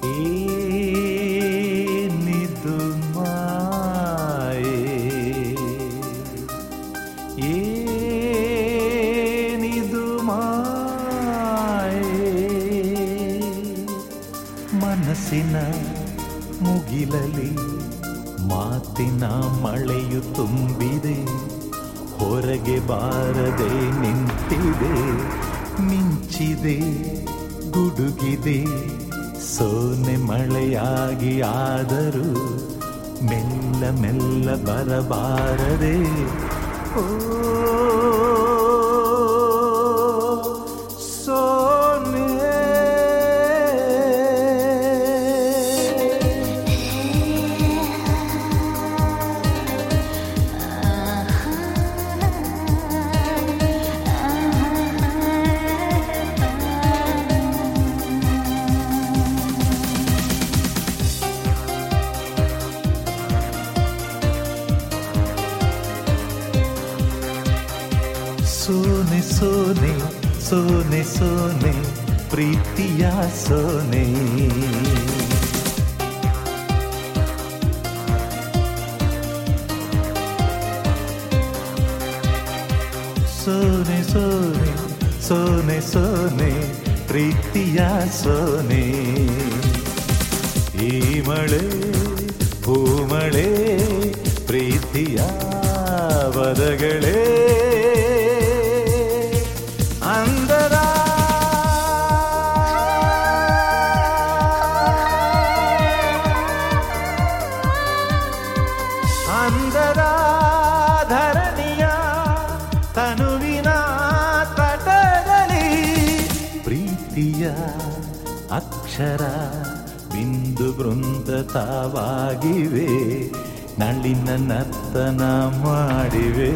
ಏನಿದು ಮಾಯೆ ಏನಿದು ಮಾಯೆ ಮನಸ್ಸಿನ ಮುಗಿಲಲಿ ಮಾತಿನ ಮಳೆಯು ತುಂಬಿದೆ ಹೊರಗೆ ಬಾರದೆ ನಿಂತಿದೆ ಮಿಂಚಿದೆ ಗುಡುಗಿದೆ ಸೋನೆ ಮಳೆಯಾಗಿ ಆದರೂ ಮೆಲ್ಲ ಮೆಲ್ಲ ಬರಬಾರದೆ ಓ ಸೋನೆ ಸೋನೆ ಸೋನೆ ಸೋನೆ ಸೋನೆ ಪ್ರೀತಿಯ ಸೋನೆ ಸೋನೆ ಸೋನೆ ಸೋನೆ ಸೋನೆ ಪ್ರೀತಿಯ ಸೋನೆ ಈ ಮಳೆ ಭೂಮಳೆ ಪ್ರೀತಿಯ ಪದಗಳೇ ಅಂದರ ಅಂದರ ಧರಣಿಯ ತನುವಿನ ತಟದಲ್ಲಿ ಪ್ರೀತಿಯ ಅಕ್ಷರ ಬಿಂದು ಬೃಂದ ತಾವಾಗಿವೆ ನಳಿನ ನರ್ತನ ಮಾಡಿವೆ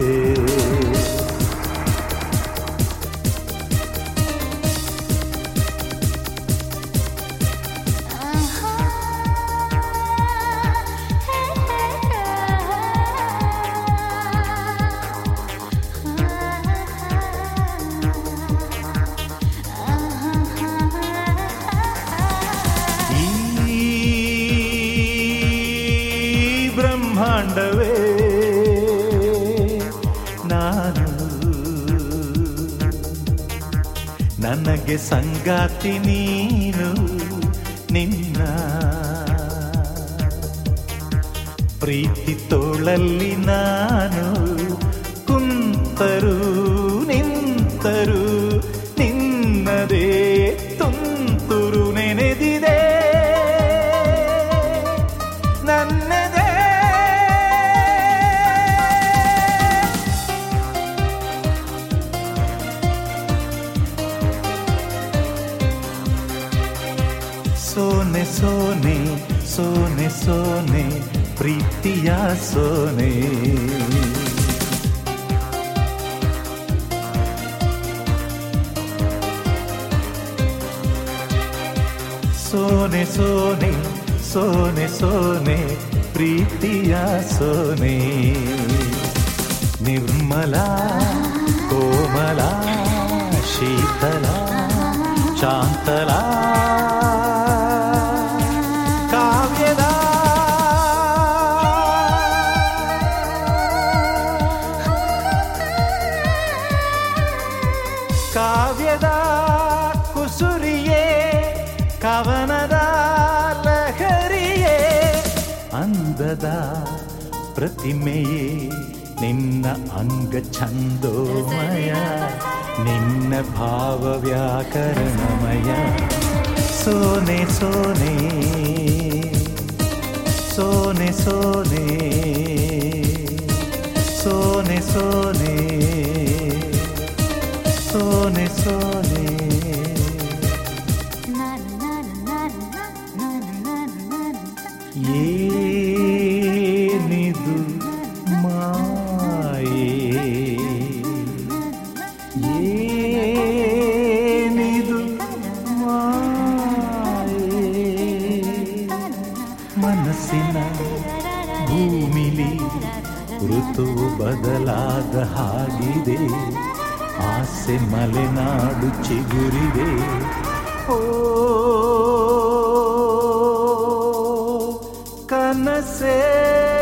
ಈ ಬ್ರಹ್ಮಾಂಡವೇ ನಾನು ನನಗೆ ಸಂಗಾತಿ ನೀನು ನಿನ್ನ ಪ್ರೀತಿ ತೋಳಲ್ಲಿ ನಾನು ಕುಂತರು ನಿಂತರು ನಿನ್ನದೇ ತುಂತುರು ನೆನೆದಿದೆ ನನ್ನದೇ ಸೋನೆ ಸೋನೆ ಸೋನೆ ಸೋನೆ ಪ್ರೀತಿಯ ಸೋನೆ ಸೋನೆ ಸೋನೆ ಸೋನೆ ಸೋನೆ ಪ್ರೀತಿಯ ಸೋನೆ ನಿರ್ಮಲ ಕೋಮಲ ಶೀತಲ ಶಾಂತಲ ಕಾವ್ಯದ ಕಾವ್ಯದ ಕುಸುರಿಯೇ ಕವನದ ಲಹರಿಯೇ ಅಂದದ ಪ್ರತಿಮೆಯೇ ನಿನ್ನ ಅಂಗ ಛಂದೋಮಯ ನಿನ್ನ ಭಾವ ವ್ಯಾಕರಣಮಯ ಸೋನೆ ಸೋನೆ ಸೋನೆ ಸೋನೆ ಸೋನೆ ಸೋನೆ ಸೋನೆ ಸೋನೆ ಏನಿದು ಮಾಯೆ ಏನಿದು ಮಾಯೆ ಮನಸ್ಸಿನ ಭೂಮಿಲಿ ಋತುವು ಬದಲಾದ ಹಾಗಿದೆ ಆಸೆ ಮಲೆನಾಡು ಚಿಗುರಿದೆ ಓ ಕನಸೇ